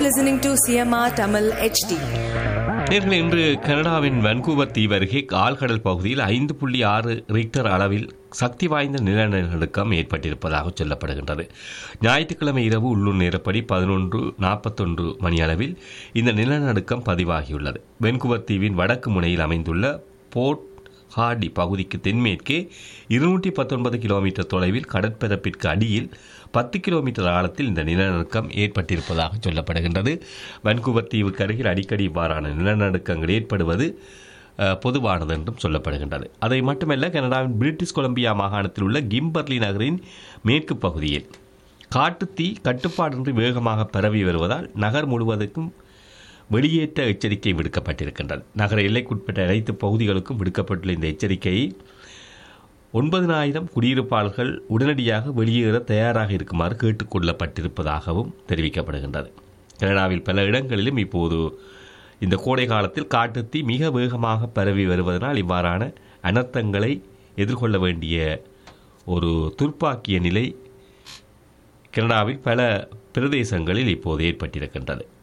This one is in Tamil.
listening to CMR Tamil HD. நேர்கள் இன்று கனடாவின் வன்கூவர் தீவு அருகே ஆழ்கடல் பகுதியில் ஐந்து புள்ளி ஆறு ரிக்டர் அளவில் சக்தி வாய்ந்த நிலநடுக்கம் ஏற்பட்டிருப்பதாக சொல்லப்படுகின்றது ஞாயிற்றுக்கிழமை இரவு உள்ளூர் நேரப்படி பதினொன்று நாற்பத்தொன்று மணி அளவில் இந்த நிலநடுக்கம் பதிவாகியுள்ளது வென்கூவர் தீவின் வடக்கு முனையில் அமைந்துள்ள போர்ட் ஹார்டி பகுதிக்கு தென்மேற்கே இருநூற்றி பத்தொன்பது கிலோமீட்டர் தொலைவில் கடற்பரப்பிற்கு அடியில் பத்து கிலோமீட்டர் ஆழத்தில் இந்த நிலநடுக்கம் ஏற்பட்டிருப்பதாக சொல்லப்படுகின்றது வன்கூவர் தீவுக்கு அருகில் அடிக்கடி இவ்வாறான நிலநடுக்கங்கள் ஏற்படுவது அஹ், பொதுவானது என்றும் சொல்லப்படுகின்றது அதை மட்டுமல்ல கனடாவின் பிரிட்டிஷ் கொலம்பியா மாகாணத்தில் உள்ள கிம்பர்லி நகரின் மேற்கு பகுதியில் காட்டுத்தீ கட்டுப்பாடின்றி வேகமாக பரவி வருவதால் நகர் முழுவதற்கும் வெளியேற்ற எச்சரிக்கை விடுக்கப்பட்டிருக்கின்றது நகர எல்லைக்குட்பட்ட அனைத்து பகுதிகளுக்கும் விடுக்கப்பட்டுள்ள இந்த எச்சரிக்கையை ஒன்பதினாயிரம் குடியிருப்பாளர்கள் உடனடியாக வெளியேற தயாராக இருக்குமாறு கேட்டுக்கொள்ளப்பட்டிருப்பதாகவும் தெரிவிக்கப்படுகின்றது கனடாவில் பல இடங்களிலும் இப்போது இந்த கோடை காலத்தில் காட்டுத்தீ மிக வேகமாக பரவி வருவதனால் இவ்வாறான அனர்த்தங்களை எதிர்கொள்ள வேண்டிய ஒரு துர்ப்பாக்கிய நிலை கனடாவில் பல பிரதேசங்களில் இப்போது ஏற்பட்டிருக்கின்றது